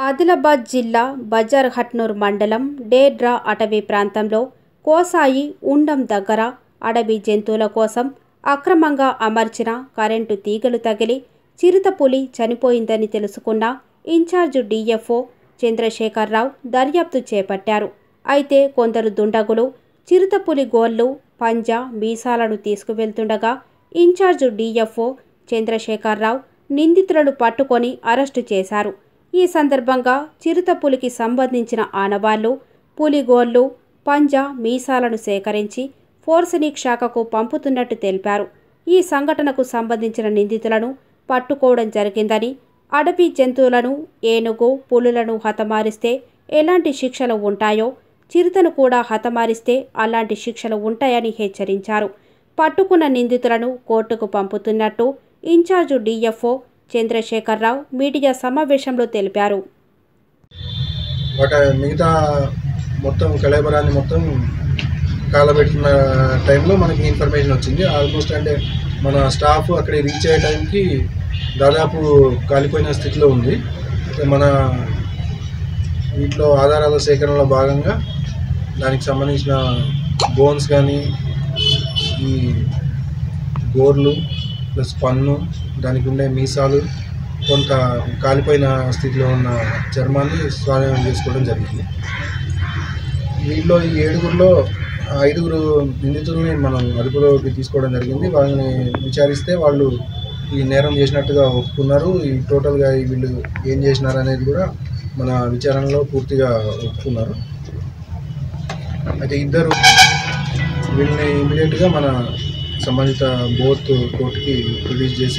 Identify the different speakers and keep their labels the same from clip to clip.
Speaker 1: ఆదిలాబాద్ జిల్లా బజార్ హట్నూర్ మండలం డేడ్రా అటవీ ప్రాంతంలో కోసాయి ఉండం దగ్గర అడవి జంతువుల కోసం అక్రమంగా అమర్చిన కరెంటు తీగలు తగిలి చిరుతపులి చనిపోయిందని తెలుసుకున్న ఇన్ఛార్జు డీఎఫ్ఓ చంద్రశేఖరరావు దర్యాప్తు చేపట్టారు అయితే కొందరు దుండగులు చిరుతపులి గోళ్లు పంజా మీసాలను తీసుకువెళ్తుండగా ఇన్ఛార్జు డీఎఫ్ఓ చంద్రశేఖరరావు నిందితులను పట్టుకొని అరెస్టు చేశారు ఈ సందర్భంగా చిరుతపులికి సంబంధించిన ఆనవాళ్లు పులిగోళ్లు పంజా మీసాలను సేకరించి ఫోర్సనిక్ శాఖకు పంపుతున్నట్టు తెలిపారు ఈ సంఘటనకు సంబంధించిన నిందితులను పట్టుకోవడం జరిగిందని అడవి జంతువులను ఏనుగు పులులను హతమారిస్తే ఎలాంటి శిక్షలు ఉంటాయో చిరుతను కూడా హతమారిస్తే అలాంటి శిక్షలు ఉంటాయని హెచ్చరించారు పట్టుకున్న నిందితులను కోర్టుకు పంపుతున్నట్టు ఇన్ఛార్జు డీఎఫ్ఓ చంద్రశేఖరరావు మీడియా సమావేశంలో తెలిపారు
Speaker 2: వాటి మిగతా మొత్తం కళాబరాన్ని మొత్తం కాలబెట్టిన టైంలో మనకి ఇన్ఫర్మేషన్ వచ్చింది ఆల్మోస్ట్ అంటే మన స్టాఫ్ అక్కడ రీచ్ అయ్యే టైంకి దాదాపు కాలిపోయిన స్థితిలో ఉంది అయితే మన వీటిలో ఆధారాల సేకరణలో భాగంగా దానికి సంబంధించిన బోన్స్ కానీ ఈ గోర్లు ప్లస్ పన్ను దానికి ఉండే మీసాలు కొంత కాలిపోయిన స్థితిలో ఉన్న చర్మాన్ని స్వాధీనం చేసుకోవడం జరిగింది వీటిలో ఈ ఏడుగురిలో ఐదుగురు నిందితుల్ని మనం అదుపులోకి తీసుకోవడం జరిగింది వాళ్ళని విచారిస్తే వాళ్ళు ఈ నేరం చేసినట్టుగా ఒప్పుకున్నారు ఈ టోటల్గా ఈ వీళ్ళు ఏం చేసినారు అనేది కూడా మన విచారణలో పూర్తిగా ఒప్పుకున్నారు అయితే ఇద్దరు వీళ్ళని ఇమీడియట్గా మన సంబంధిత బోత్ కోర్టుకి రిలీజ్ చేసి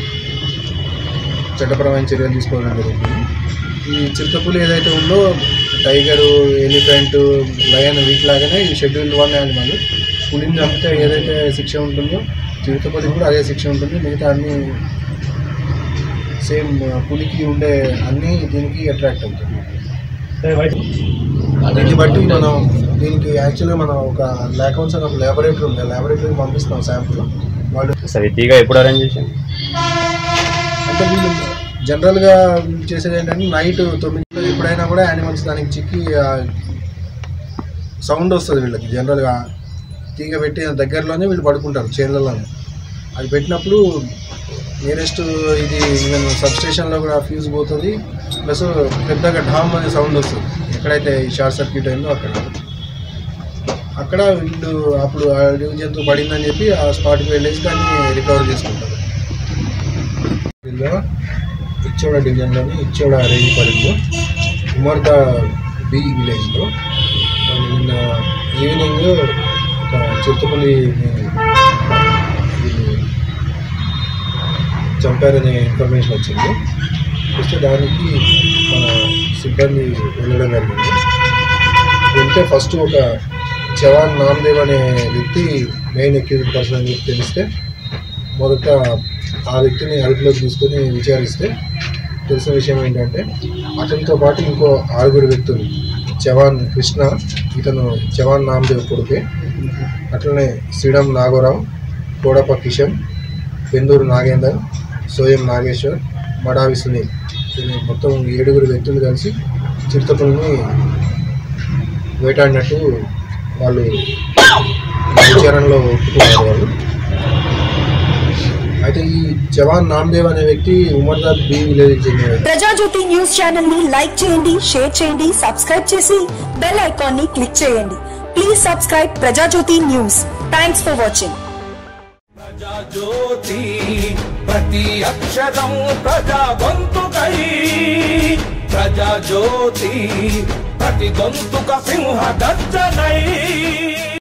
Speaker 2: చట్టపరమైన చర్యలు తీసుకోవడం జరుగుతుంది ఈ చిరుతపులి ఏదైతే ఉందో టైగరు ఎలిఫెంట్ లయన్ వీటిలాగానే ఈ షెడ్యూల్ వన్ యానిమల్ పులిని చంపితే ఏదైతే శిక్ష ఉంటుందో చిరుతపులికి కూడా అదే శిక్ష ఉంటుంది మిగతా అన్ని సేమ్ పులికి ఉండే అన్నీ దీనికి అట్రాక్ట్ అవుతుంది దీన్ని బట్టి మనం దీనికి యాక్చువల్గా మనం ఒక లేకౌన్స్ అని ఒక ల్యాబొరేటరీ ఉంది ల్యాబొరేటరీకి పంపిస్తాం శాంపుల్ వాళ్ళు
Speaker 3: సార్ ఈ తీగ ఎప్పుడు అరేంజ్ చేశాను
Speaker 2: అంటే వీళ్ళు జనరల్గా వీళ్ళు చేసేది ఏంటంటే నైట్ తొమ్మిది ఎప్పుడైనా కూడా యానిమల్స్ దానికి చిక్కి సౌండ్ వస్తుంది వీళ్ళకి జనరల్గా తీగ పెట్టి దగ్గరలోనే వీళ్ళు పడుకుంటారు చేన్లలోనే అది పెట్టినప్పుడు నియరెస్ట్ ఇది ఈవెన్ సబ్స్టేషన్లో కూడా ఫ్యూజ్ పోతుంది ప్లస్ పెద్దగా ఢామ్ అనే సౌండ్ వస్తుంది ఎక్కడైతే ఈ షార్ట్ సర్క్యూట్ అయిందో అక్కడ అక్కడ వీళ్ళు అప్పుడు ఆ అడవి జంతువు పడిందని చెప్పి ఆ స్పాట్కి వెళ్ళేసి దాన్ని రికవర్ చేసుకుంటారు వీళ్ళు ఇచ్చోడ డివిజన్లోని ఇచ్చోడ రేంజ్ పడింది ఉమర్దా బి విలేజ్లో వాళ్ళు నిన్న ఈవినింగ్ ఒక చిరుతపల్లి వీళ్ళు చంపారనే ఇన్ఫర్మేషన్ వచ్చింది వస్తే దానికి మన సిబ్బంది వెళ్ళడం జరిగింది వెళ్తే ఫస్ట్ ఒక చవాన్ నామదేవ్ అనే వ్యక్తి మెయిన్ ఎక్యూజ్డ్ పర్సన్ అని చెప్పి తెలిస్తే మొదట ఆ వ్యక్తిని అదుపులోకి తీసుకొని విచారిస్తే తెలిసిన విషయం ఏంటంటే అతనితో పాటు ఇంకో ఆరుగురు వ్యక్తులు చవాన్ కృష్ణ ఇతను చవాన్ నామదేవ్ కొడుకే అట్లనే శ్రీరామ్ నాగోరావు కోడప కిషన్ పెందూరు నాగేందర్ సోయం నాగేశ్వర్ మడావి సునీల్ వీళ్ళు మొత్తం ఏడుగురు వ్యక్తులు కలిసి చిరుతపుల్ని వేటాడినట్టు వాళ్ళు విచారణలో ఒప్పుకున్నారు వాళ్ళు అయితే ఈ జవాన్ నామ్దేవ్ అనే వ్యక్తి ఉమర్దాద్ బి విలేజ్ చెందిన వ్యక్తి.
Speaker 4: ప్రజాజ్యోతి న్యూస్ ఛానల్ ని లైక్ చేయండి షేర్ చేయండి సబ్స్క్రైబ్ చేసి బెల్ ఐకాన్ ని క్లిక్ చేయండి please subscribe Prajajyothi news thanks for watching
Speaker 5: Prajajyothi ప్రతి అక్షరం ప్రజా గొంతుకై ప్రజాజ్యోతి ప్రతి గొంతుక సింహ గర్జనై